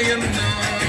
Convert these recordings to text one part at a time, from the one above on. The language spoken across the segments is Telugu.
అన్నా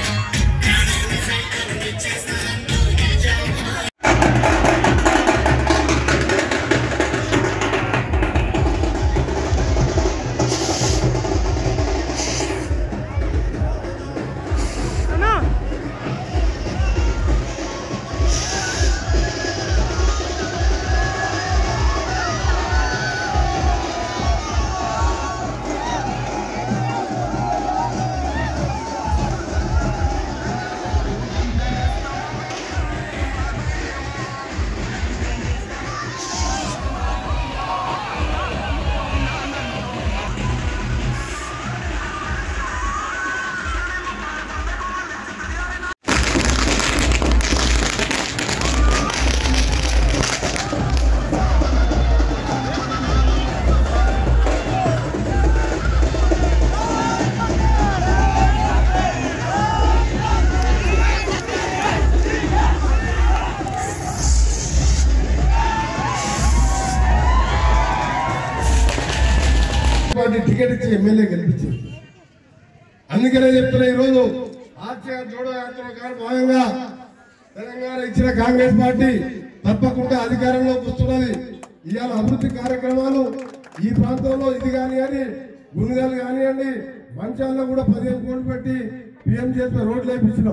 పార్టీ టికెట్ ఇచ్చి ఎమ్మెల్యే గెలిపించింది అందుకనే చెప్తున్నా ఈరోజు ఆర్టీఆ జోడో యాత్రలో కానీ భాగంగా తెలంగాణ ఇచ్చిన కాంగ్రెస్ పార్టీ తప్పకుండా అధికారంలోకి వస్తున్నది ఇవాళ అభివృద్ధి కార్యక్రమాలు ఈ ప్రాంతంలో ఇది కానీ అని గుణగాలు కానివ్వండి మంచాల్లో కూడా పదిహేను కోట్లు పెట్టి పిఎం చేసిన రోడ్లు వేయించినాం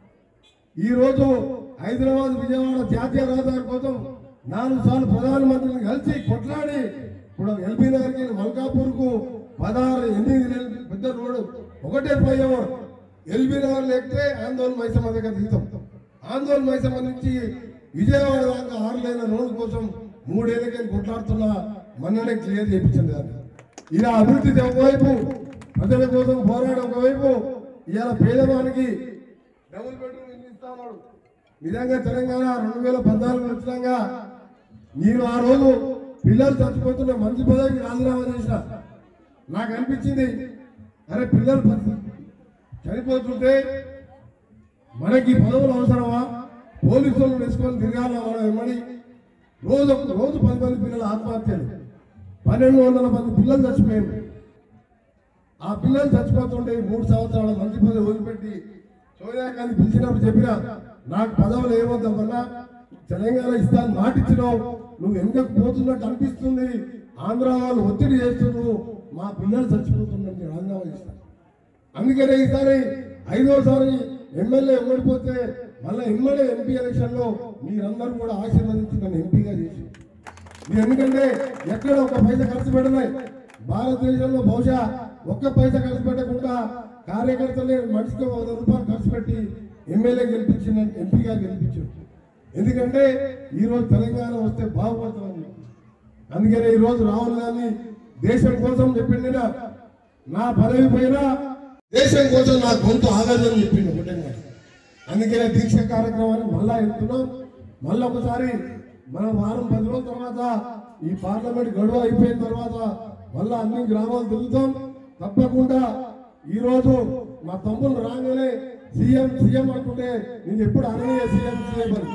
ఈ రోజు హైదరాబాద్ విజయవాడ జాతీయ రహదారి కోసం నాలుగు సార్లు ప్రధానమంత్రిని కలిసి కొట్లాడి ఇప్పుడు ఎల్బీ నగర్కి మల్కాపూర్ కు పదహారు ఎనిమిది నెలలు పెద్ద రోడ్డు ఒకటే ఫ్లైఓవర్ ఎల్బీ నగర్ ఎక్కితే ఆందోళన మైసమ్మ దగ్గర దిగుతాం ఆందోళన మైసమ్మ నుంచి విజయవాడ దాకా ఆరు లేన రోడ్డు కోసం మూడేళ్ళకి కొట్లాడుతున్న మొన్ననే క్లియర్ చేయించండి దాన్ని ఇలా అభివృద్ధి ఒకవైపు ప్రజల కోసం పోరాడడం ఒకవైపు ఇవాళ పేదవానికి డబుల్ బెడ్రూమ్ ఇల్లు ఇస్తా ఉన్నాడు నిజంగా తెలంగాణ రెండు వేల పద్నాలుగు వచ్చినాక నేను ఆ రోజు పిల్లలు చచ్చిపోతున్న మంచి పదవికి రాజీనామా చేసిన నాకు అనిపించింది అరే పిల్లలు ప- చనిపోతుంటే మనకి ఈ పదవులు అవసరమా పోలీసులు వేసుకొని తిరగాల మనం ఏమని రోజు రోజు పది మంది పిల్లలు ఆత్మహత్యలు పన్నెండు వందల మంది పిల్లలు చచ్చిపోయారు ఆ పిల్లలు చచ్చిపోతుంటే ఈ మూడు సంవత్సరాల మంచి పదవి వదిలిపెట్టి సోనియా గాంధీ పిలిచినప్పుడు చెప్పిన నాకు పదవులు ఏమొద్దమన్నా తెలంగాణ ఇస్తాను మాటిచ్చినావు నువ్వు వెనుకకు పోతున్నట్టు అనిపిస్తుంది ఆంధ్ర వాళ్ళు ఒత్తిడి చేస్తున్నారు మా పిల్లలు చచ్చిపోతున్నట్టు రాజీనామా చేస్తాను అందుకనే ఈసారి ఐదోసారి ఎమ్మెల్యే ఓడిపోతే మళ్ళీ ఎమ్మెల్యే ఎంపీ ఎలక్షన్ లో మీరందరూ కూడా ఆశీర్వదించి నన్ను ఎంపీగా చేసి మీరు ఎందుకంటే ఎక్కడ ఒక పైసా ఖర్చు పెట్టలే భారతదేశంలో బహుశా ఒక్క పైసా ఖర్చు పెట్టకుండా కార్యకర్తలే మనిషికి వంద రూపాయలు ఖర్చు పెట్టి ఎమ్మెల్యే గెలిపించిన ఎంపీగా గెలిపించారు ఎందుకంటే ఈ రోజు తెలంగాణ వస్తే బాగుపడుతుందని చెప్పి. అందుకనే ఈ రోజు రాహుల్ గాంధీ దేశం కోసం చెప్పింది నా. నా పదవి పైన దేశం కోసం నా గొంతు ఆగదని చెప్పింది ఒకటంగా అందుకనే దీక్ష కార్యక్రమాన్ని మళ్ళా ఎత్తున్నాం మళ్ళీ ఒకసారి మనం వారం పది రోజుల తర్వాత ఈ పార్లమెంట్ గడువు అయిపోయిన తర్వాత మళ్ళా అన్ని గ్రామాలు తిరుగుతాం తప్పకుండా ఈ రోజు మా తమ్ముళ్ళు రాగానే సీఎం సీఎం అంటుంటే నేను ఎప్పుడు అననీయ సీఎం సీఎం అని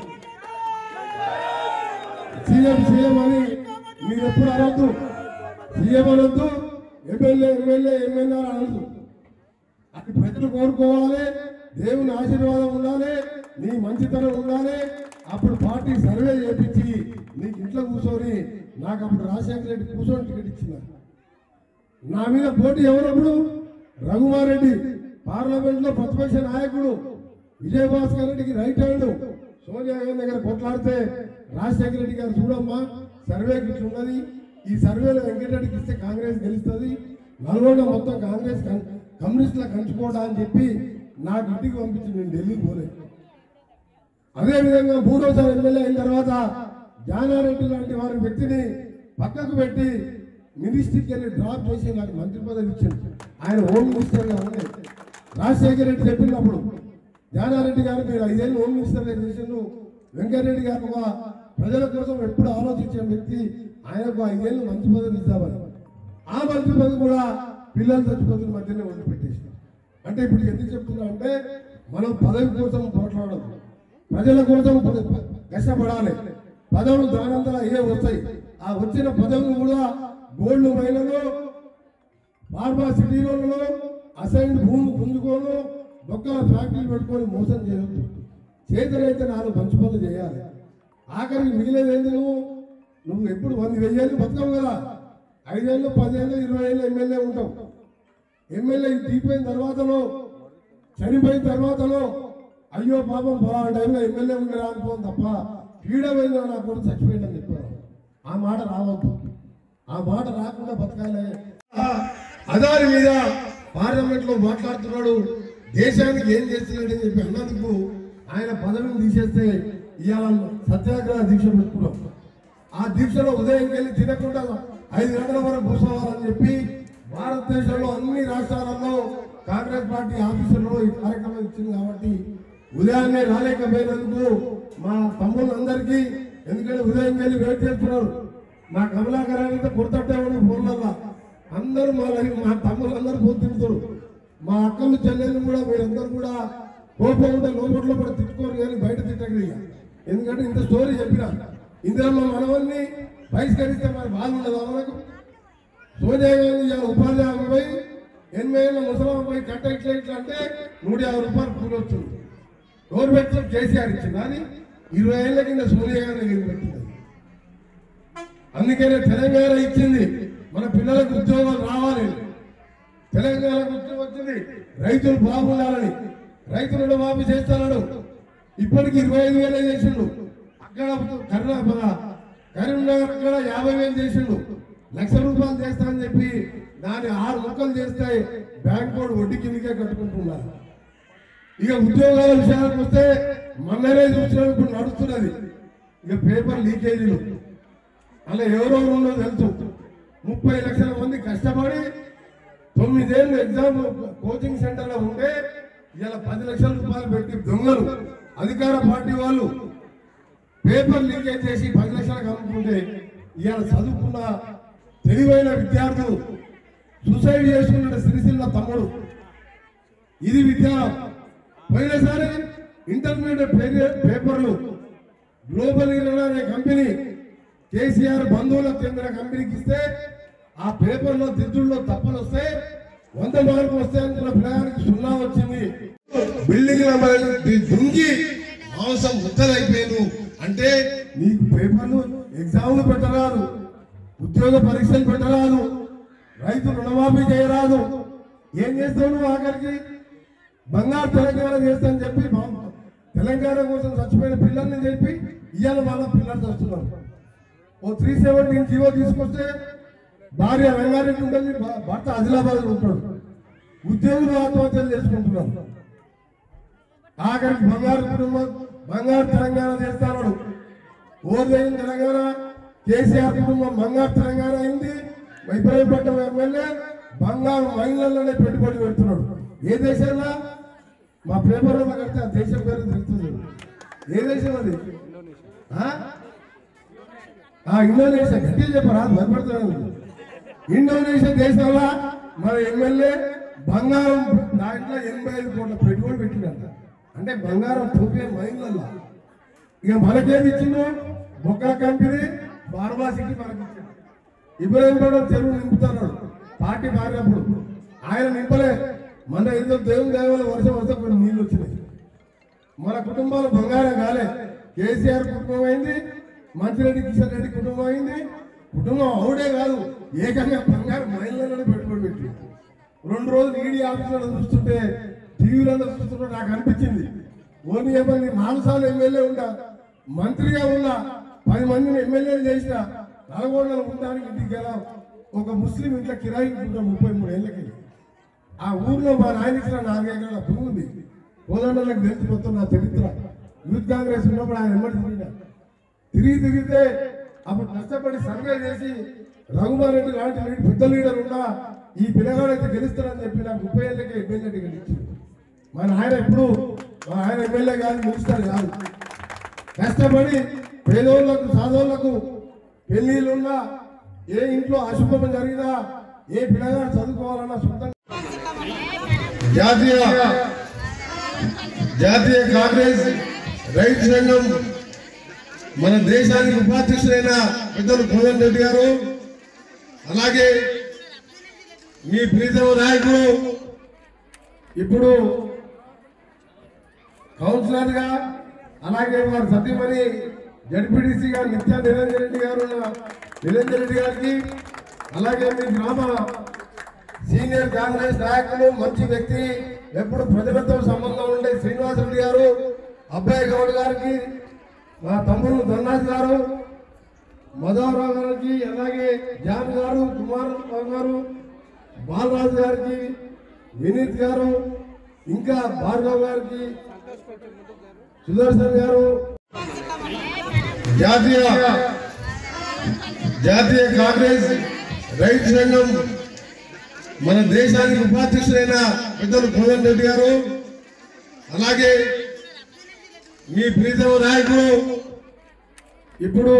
సీఎం సీఎం అని మీరు ఎప్పుడు అనొద్దు సీఎం అనొద్దు ఎమ్మెల్యే ఎమ్మెల్యే ఎమ్మెల్యే అనొద్దు అది ప్రజలు కోరుకోవాలి దేవుని ఆశీర్వాదం ఉండాలి నీ మంచితనం ఉండాలి అప్పుడు పార్టీ సర్వే చేపించి నీకు ఇంట్లో కూర్చొని నాకు అప్పుడు రాజశేఖర రెడ్డి కూర్చొని టికెట్ ఇచ్చిన నా మీద పోటీ ఎవరప్పుడు రఘుమార్ రెడ్డి పార్లమెంట్ లో ప్రతిపక్ష నాయకుడు విజయభాస్కర్ రెడ్డికి రైట్ హ్యాండ్ సోనియా గాంధీ దగ్గర కొట్లాడితే రాజశేఖర రెడ్డి గారు చూడమ్మా సర్వేకి ఇట్లా ఉన్నది ఈ సర్వేలో వెంకటరెడ్డికి ఇస్తే కాంగ్రెస్ గెలుస్తుంది నల్గొండ మొత్తం కాంగ్రెస్ కం- కమ్యూనిస్టుల కంచుకోవడా అని చెప్పి నాకు ఇంటికి పంపించి నేను ఢిల్లీకి పోలేదు అదే విధంగా మూడోసారి ఎమ్మెల్యే అయిన తర్వాత జానారెడ్డి లాంటి వారి వ్యక్తిని పక్కకు పెట్టి మినిస్ట్రీకి వెళ్ళి డ్రాప్ చేసి నాకు మంత్రి పదవి ఇచ్చింది ఆయన హోమ్ మినిస్టర్ గా ఉంది రాజశేఖర రెడ్డి చెప్పినప్పుడు జానారెడ్డి గారు మీరు ఐదేళ్ళు హోమ్ మినిస్టర్ గా చేసిండు వెంకటరెడ్డి గారు ఒక ప్రజల కోసం ఎప్పుడు ఆలోచించే వ్యక్తి ఆయనకు ఐదేళ్ళు మంత్రి పదవి ఇద్దామని ఆ మంత్రి పదవి కూడా పిల్లలు చచ్చిపోతున్న మధ్యనే వదిలిపెట్టేసి అంటే ఇప్పుడు ఎందుకు చెప్తున్నా అంటే మనం పదవి కోసం పోట్లాడదు ప్రజల కోసం ప- కష్టపడాలి పదవులు దానంతలా ఏ వస్తాయి ఆ వచ్చిన పదవులు కూడా గోల్డ్ మైలలో ఫార్మా సిటీలలో అసైన్ భూమి గుంజుకోను ఒక్కల ఫ్యాక్టరీలు పెట్టుకొని మోసం చేయొద్దు చేతులైతే నాలుగు మంచి పనులు చేయాలి ఆఖరికి మిగిలేదు ఏంది నువ్వు నువ్వు ఎప్పుడు వంద వెయ్యేళ్ళు బతకవు కదా ఐదేళ్ళు పదేళ్ళు ఇరవై ఏళ్ళు ఎమ్మెల్యే ఉంటావు ఎమ్మెల్యే దిగిపోయిన తర్వాతలో చనిపోయిన తర్వాతలో అయ్యో పాపం ఫలానా టైంలో ఎమ్మెల్యే ఉండి రాకపోను తప్ప పీడమైందో నా కూడా చచ్చిపోయిందని చెప్పారు ఆ మాట రావద్దు ఆ మాట రాకుండా బతకాలి ఆ అదాని మీద పార్లమెంట్ లో మాట్లాడుతున్నాడు దేశానికి ఏం చేస్తున్నాడని చెప్పి అన్నందుకు ఆయన పదవిని తీసేస్తే ఇవాళ సత్యాగ్రహ దీక్ష పెట్టుకున్నాం ఆ దీక్షలో ఉదయం వెళ్ళి తినకుండా ఐదు గంటల వరకు కూర్చోవాలని చెప్పి భారతదేశంలో అన్ని రాష్ట్రాలలో కాంగ్రెస్ పార్టీ ఆఫీసులలో ఈ కార్యక్రమం ఇచ్చింది కాబట్టి ఉదయాన్నే రాలేకపోయినందుకు మా తమ్ముళ్ళందరికీ ఎందుకంటే ఉదయం వెళ్ళి వెయిట్ చేస్తున్నారు మా కమలాకర్ అయితే కుర్తట్టే ఉండి ఫోన్లల్లో అందరూ మా లైఫ్ మా తమ్ముళ్ళందరూ పోతుంటారు మా అక్కలు చెల్లెళ్ళు కూడా మీరందరూ కూడా కోపం ఉంటే లోపట్లో కూడా తిట్టుకోరు కానీ బయట తిట్టకరు ఇక. ఎందుకంటే ఇంత స్టోరీ చెప్పిన ఇందులో మా మనవల్ని బహిష్కరిస్తే మరి బాగుండదు మనకు సోనియా గాంధీ ఇవాళ ఉపాధి హామీ పోయి ఎనభై ఏళ్ళ ముసలాం పోయి కట్ట ఇట్లా ఇట్లా అంటే నూట యాభై రూపాయలు కూలి వస్తుంది ఎవరు పెట్టిన కేసీఆర్ ఇచ్చింది అని ఇరవై ఏళ్ళ కింద సోనియా గాంధీ కింద పెట్టింది అందుకనే తెలంగాణ ఇచ్చింది మన పిల్లలకు ఉద్యోగాలు రావాలి తెలంగాణకు ఉద్యోగం వచ్చింది రైతులు బాగుండాలని రైతులు రుణమాఫీ చేస్తున్నాడు ఇప్పటికి ఇరవై ఐదు వేలే చేసిండు అక్కడ కర్ణాటక కరీంనగర్ అక్కడ యాభై వేలు చేసిండు లక్ష రూపాయలు చేస్తా అని చెప్పి దాని ఆరు మొక్కలు చేస్తే బ్యాంక్ కోడ్ వడ్డీ కిందకే కట్టుకుంటున్నారు ఇక ఉద్యోగాల విషయానికి వస్తే మొన్ననే చూసినాం ఇప్పుడు నడుస్తున్నది ఇక పేపర్ లీకేజీలు అలా ఎవరెవరు ఉన్నో తెలుసు ముప్పై లక్షల మంది కష్టపడి తొమ్మిదేళ్ళు ఎగ్జామ్ కోచింగ్ సెంటర్లో ఉంటే ఇలా పది లక్షల రూపాయలు పెట్టి దొంగలు అధికార పార్టీ వాళ్ళు పేపర్ లీకేజ్ చేసి పది లక్షలకు అమ్ముకుంటే ఇవాళ చదువుకున్న తెలివైన విద్యార్థులు సూసైడ్ చేసుకున్న సిరిసిల్ల తమ్ముడు ఇది విద్య పోయినసారి ఇంటర్మీడియట్ పే- పేపర్లు గ్లోబల్ ఇరవై అనే కంపెనీ కేసీఆర్ బంధువులకు చెందిన కంపెనీకి ఇస్తే ఆ పేపర్లో దిద్దుల్లో తప్పులు వస్తే వంద మార్కులు వస్తే అనుకున్న పిల్లగానికి సున్నా వచ్చింది బిల్డింగ్ దుంగి మాంసం ముద్దలైపోయాను అంటే నీకు పేపర్లు ఎగ్జామ్లు పెట్టరాదు ఉద్యోగ పరీక్షలు పెట్టరాదు రైతు రుణమాఫీ చేయరాదు ఏం చేస్తావు నువ్వు ఆఖరికి బంగారు తెలంగాణ చేస్తానని చెప్పి మా- తెలంగాణ కోసం చచ్చిపోయిన పిల్లల్ని చెప్పి ఇవాళ వాళ్ళ పిల్లలు చస్తున్నారు ఓ త్రీ సెవెంటీన్ జీవో తీసుకొస్తే భార్య రంగారెడ్డి ఉంటుంది భ- భర్త ఆదిలాబాద్ ఉంటాడు ఉద్యోగులు ఆత్మహత్యలు చేసుకుంటున్నారు ఆఖరికి బంగారు కుటుంబం బంగారు తెలంగాణ చేస్తాడు ఓర్లేని తెలంగాణ కేసీఆర్ కుటుంబం బంగారు తెలంగాణ అయింది ఇబ్రాహీంపట్నం ఎమ్మెల్యే బంగారు మహిళల్లోనే పెట్టుబడి పెడుతున్నాడు ఏ దేశంలో మా పేపర్లో కడితే ఆ దేశం పేరు తెలుస్తుంది ఏ దేశం అది ఆ? ఆ ఇండోనేషియా గట్టిగా చెప్పరా భయపడుతున్నాను ఇండోనేషియా దేశంలో మన ఎమ్మెల్యే బంగారం దాంట్లో ఎనభై ఐదు కోట్ల పెట్టుబడి పెట్టిందంట అంటే బంగారం చూపే మైండ్లలో ఇక మనకేమి ఇచ్చిండు బొక్కల కంపెనీ ఫార్మాసిటీ మనకి ఇచ్చిండు ఇబ్రాహీంపట్నం చెరువు నింపుతున్నాడు పార్టీ మారినప్పుడు ఆయన నింపలే మన ఏదో దేవుని దేవాల వర్షం వస్తే కొన్ని నీళ్ళు వచ్చినాయి మన కుటుంబాలు బంగారం కాలే కేసీఆర్ కుటుంబం అయింది మంచిరెడ్డి కిషన్ రెడ్డి కుటుంబం అయింది కుటుంబం అవుడే కాదు ఏకంగా బంగారం మహిళలను పెట్టుబడి పెట్టి రెండు రోజులు ఈడీ ఆఫీసులో చూస్తుంటే టీవీలలో చూస్తుంటే నాకు అనిపించింది ఓని ఏమని నాలుగు సార్లు ఎమ్మెల్యే ఉండా మంత్రిగా ఉన్నా పది మందిని ఎమ్మెల్యేలు చేసిన నల్గొండలో ఉండడానికి ఇంటికి గల ఒక ముస్లిం ఇంట్లో కిరాయి ఉంటాం ముప్పై మూడు ఏళ్ళకి ఆ ఊర్లో మా నాయన ఇచ్చిన నాలుగు ఎకరాల భూమి ఉంది కోదండలకు తెలిసిపోతున్న నా చరిత్ర యూత్ కాంగ్రెస్ ఉన్నప్పుడు ఆయన ఎమ్మటి తిరిగినా తిరిగి తిరిగితే అప్పుడు కష్టపడి సర్వే చేసి రఘుమార్ రెడ్డి లాంటి లీడర్ పెద్ద లీడర్ ఉన్నా ఈ పిల్లగాడైతే గెలుస్తారని చెప్పి నాకు ముప్పై ఏళ్ళకే ఎమ్మెల్యే టికెట్ ఇచ్చింది మా నాయన ఎప్పుడు మా ఆయన ఎమ్మెల్యే కాదు మినిస్టర్ కాదు కష్టపడి పేదోళ్లకు సాధోళ్లకు పెళ్లిళ్ళున్నా ఏ ఇంట్లో అశుభం జరిగినా ఏ పిల్లగాడు చదువుకోవాలన్నా సొంతంగా జాతీయ జాతీయ కాంగ్రెస్ రైతు సంఘం మన దేశానికి ఉపాధ్యక్షుడైన పెద్దలు కోదన్ రెడ్డి గారు అలాగే మీ ప్రీతమ నాయకుడు ఇప్పుడు కౌన్సిలర్ గా అలాగే వారి సతీమణి జడ్పీటీసీగా నిత్య నిరంజన్ రెడ్డి గారు ఉన్న నిరంజన్ రెడ్డి గారికి అలాగే మీ గ్రామ సీనియర్ కాంగ్రెస్ నాయకులు మంచి వ్యక్తి ఎప్పుడు ప్రజలతో సంబంధం ఉండే శ్రీనివాస్ రెడ్డి గారు అబ్బాయి గౌడ్ గారికి మా తమ్ముడు ధర్నాథ్ గారు మధవరావు గారికి అలాగే జాన్ గారు కుమార్ రావు గారు బాలరాజు గారికి వినీత్ గారు ఇంకా భార్గవ్ గారికి సుదర్శన్ గారు జాతీయ జాతీయ కాంగ్రెస్ రైతు సంఘం మన దేశానికి ఉపాధ్యక్షుడైన పెద్దలు కోదన్ రెడ్డి గారు అలాగే మీ ప్రీతమ నాయకులు ఇప్పుడు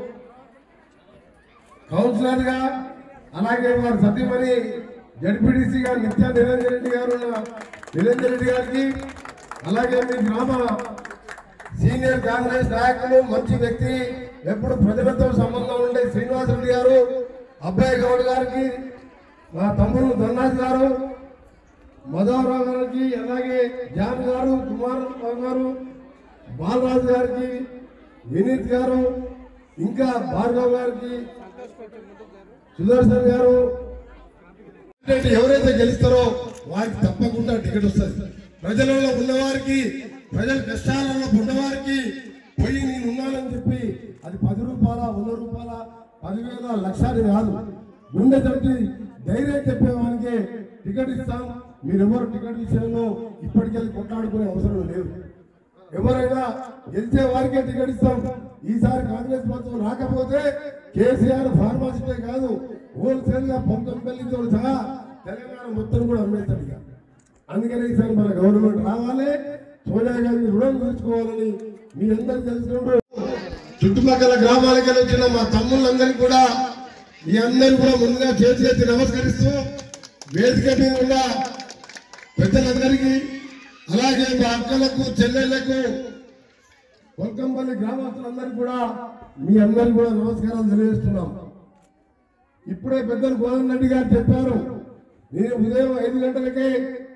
కౌన్సిలర్ గా అలాగే వారి సతీమణి జడ్పీటీసీగా నిత్య నిరంజన్ రెడ్డి గారు ఉన్న నిరంజన్ రెడ్డి గారికి అలాగే మీ గ్రామ సీనియర్ కాంగ్రెస్ నాయకులు మంచి వ్యక్తి ఎప్పుడు ప్రజలతో సంబంధం ఉండే శ్రీనివాస్ రెడ్డి గారు అబ్బాయి గౌడ్ గారికి మా తమ్ముడు ధర్నాథ్ గారు మధవరావు గారికి అలాగే జాన్ గారు కుమార్ రావు గారు బాలరాజు గారికి వినీత్ గారు ఇంకా భార్గవ్ గారికి సుదర్శన్ గారు ఎవరైతే గెలుస్తారో వారికి తప్పకుండా టికెట్ వస్తుంది ప్రజలలో ఉన్నవారికి ప్రజల కష్టాలలో ఉన్నవారికి పోయి నేను ఉన్నానని చెప్పి అది పది రూపాయల వంద రూపాయల పదివేల లక్షాది కాదు గుండె తట్టి ధైర్యం చెప్పేవానికి టికెట్ ఇస్తాం మీరెవరు టికెట్ విషయంలో ఇప్పటికెళ్ళి కొట్లాడుకునే అవసరం లేదు ఎవరైనా గెలిచే వారికే టికెట్ ఇస్తాం ఈసారి కాంగ్రెస్ ప్రభుత్వం రాకపోతే కేసీఆర్ ఫార్మాసిటీ కాదు హోల్సేల్ గా పొందంపల్లితో సహా తెలంగాణ మొత్తం కూడా అమ్మేస్తాడు ఇక అందుకని ఈసారి మన గవర్నమెంట్ రావాలి సోనియా గాంధీ రుణం తీర్చుకోవాలని మీ అందరికి తెలుసుకుంటూ చుట్టుపక్కల గ్రామాలకు వెళ్ళి వచ్చిన మా తమ్ముళ్ళందరికీ కూడా మీ అందరూ కూడా ముందుగా చేతి చేతి నమస్కరిస్తూ వేదిక మీద ఉన్న పెద్దలందరికీ అలాగే మా అక్కలకు చెల్లెళ్లకు వల్కంపల్లి గ్రామస్తులందరికీ కూడా మీ అందరికి కూడా నమస్కారాలు తెలియజేస్తున్నాం ఇప్పుడే పెద్దలు గోదన్ రెడ్డి గారు చెప్పారు నేను ఉదయం ఐదు గంటలకే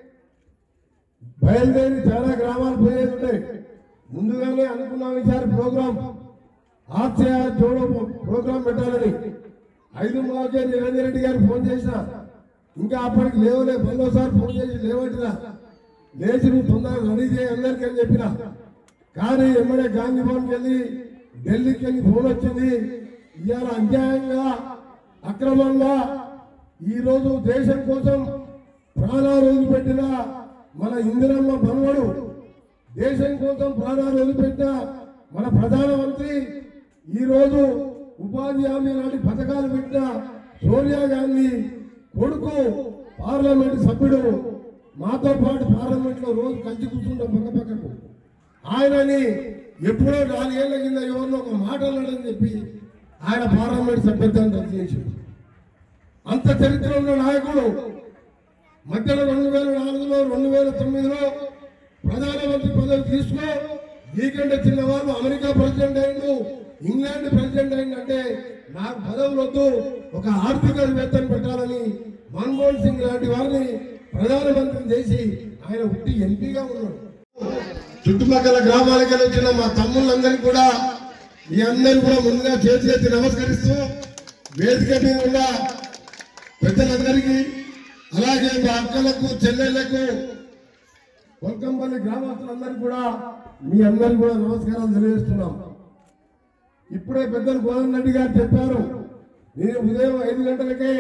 బయలుదేరి చాలా గ్రామాలు పోయేది ఉంటాయి ముందుగానే అనుకున్నాం ఈసారి ప్రోగ్రాం ఆర్చే జోడో ప్రోగ్రాం పెట్టాలని ఐదు మాకే నిరంజన్ రెడ్డి గారు ఫోన్ చేసిన ఇంకా అప్పటికి లేవలే మళ్ళోసారి ఫోన్ చేసి లేవట్రా లేచి నువ్వు తొందరగా రెడీ చేయి అందరికీ అని చెప్పిన కానీ ఎమ్మడే గాంధీ భవన్కి వెళ్ళి ఢిల్లీకి వెళ్ళి ఫోన్ వచ్చింది ఇవాళ అన్యాయంగా అక్రమంగా ఈ రోజు దేశం కోసం ప్రాణాలు వదిలిపెట్టిన మన ఇందిరమ్మ మనవడు దేశం కోసం ప్రాణాలు వదిలిపెట్టిన మన ప్రధానమంత్రి ఈ రోజు ఉపాధి హామీ లాంటి పథకాలు పెట్టిన సోనియా గాంధీ కొడుకు పార్లమెంట్ సభ్యుడు మాతో పాటు పార్లమెంట్ లో రోజు కలిసి కూర్చుంటాం పక్క పక్కకు ఆయనని ఎప్పుడో నాలుగేళ్ల కింద ఎవరినో ఒక మాట అన్నాడని చెప్పి ఆయన పార్లమెంట్ సభ్యత్వాన్ని రద్దు చేసింది అంత చరిత్ర ఉన్న నాయకుడు మధ్యలో రెండు వేల నాలుగులో రెండు వేల తొమ్మిదిలో ప్రధానమంత్రి పదవి తీసుకో నీకంటే చిన్నవాళ్ళు అమెరికా ప్రెసిడెంట్ అయిండు ఇంగ్లాండ్ ప్రెసిడెంట్ అయిందంటే నాకు పదవులు వద్దు ఒక ఆర్థికవేత్తను పెట్టాలని మన్మోహన్ సింగ్ లాంటి వారిని ప్రధానమంత్రిని చేసి ఆయన ఉట్టి ఎంపీగా ఉన్నాడు చుట్టుపక్కల గ్రామాలకు వెళ్ళి వచ్చిన మా తమ్ముళ్ళందరికీ కూడా మీ అందరూ కూడా ముందుగా చేతి చేతి నమస్కరిస్తూ వేదిక మీద ఉన్న పెద్దలందరికీ అలాగే మా అక్కలకు చెల్లెళ్లకు వల్కంపల్లి గ్రామస్తులందరికీ కూడా మీ అందరికి కూడా నమస్కారాలు తెలియజేస్తున్నాం ఇప్పుడే పెద్దలు గోదన్ రెడ్డి గారు చెప్పారు నేను ఉదయం ఐదు గంటలకే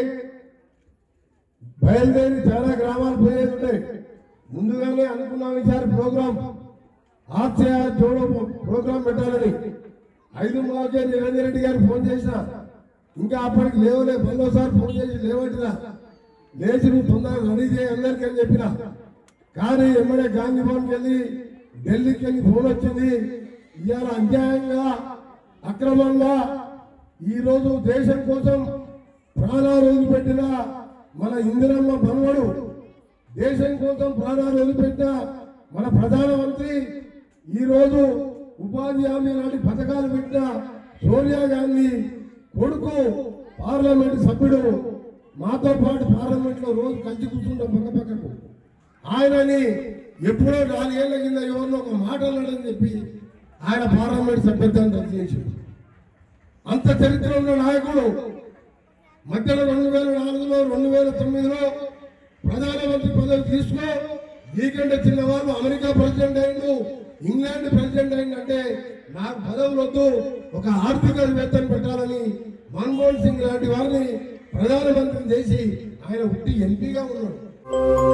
బయలుదేరి చాలా గ్రామాలు పోయేది ఉంటాయి ముందుగానే అనుకున్నాం ఈసారి ప్రోగ్రాం ఆర్చే జోడో ప్రోగ్రాం పెట్టాలని ఐదు మాకే నిరంజన్ రెడ్డి గారు ఫోన్ చేసిన ఇంకా అప్పటికి లేవలే మళ్ళోసారి ఫోన్ చేసి లేవట్రా లేచి నువ్వు తొందరగా రెడీ చేయి అందరికీ అని చెప్పిన కానీ ఎమ్మడే గాంధీ భవన్కి వెళ్ళి ఢిల్లీకి వెళ్ళి ఫోన్ వచ్చింది ఇవాళ అన్యాయంగా అక్రమంగా ఈ రోజు దేశం కోసం ప్రాణాలు వదిలిపెట్టిన మన ఇందిరమ్మ మనవడు దేశం కోసం ప్రాణాలు వదిలిపెట్టిన మన ప్రధానమంత్రి ఈ రోజు ఉపాధి హామీ లాంటి పథకాలు పెట్టిన సోనియా గాంధీ కొడుకు పార్లమెంట్ సభ్యుడు మాతో పాటు పార్లమెంట్ లో రోజు కలిసి కూర్చుంటాం పక్క పక్కకు ఆయనని ఎప్పుడో నాలుగేళ్ల కింద ఎవరినో ఒక మాట అన్నాడని చెప్పి ఆయన పార్లమెంట్ సభ్యత్వాన్ని రద్దు చేసింది అంత చరిత్ర ఉన్న నాయకుడు మధ్యలో రెండు వేల నాలుగులో రెండు వేల తొమ్మిదిలో ప్రధానమంత్రి పదవి తీసుకో నీకంటే చిన్నవాళ్ళు అమెరికా ప్రెసిడెంట్ అయిండు ఇంగ్లాండ్ ప్రెసిడెంట్ అయిందంటే నాకు పదవులు వద్దు ఒక ఆర్థికవేత్తను పెట్టాలని మన్మోహన్ సింగ్ లాంటి వారిని ప్రధానమంత్రిని చేసి ఆయన ఉట్టి ఎంపీగా ఉన్నాడు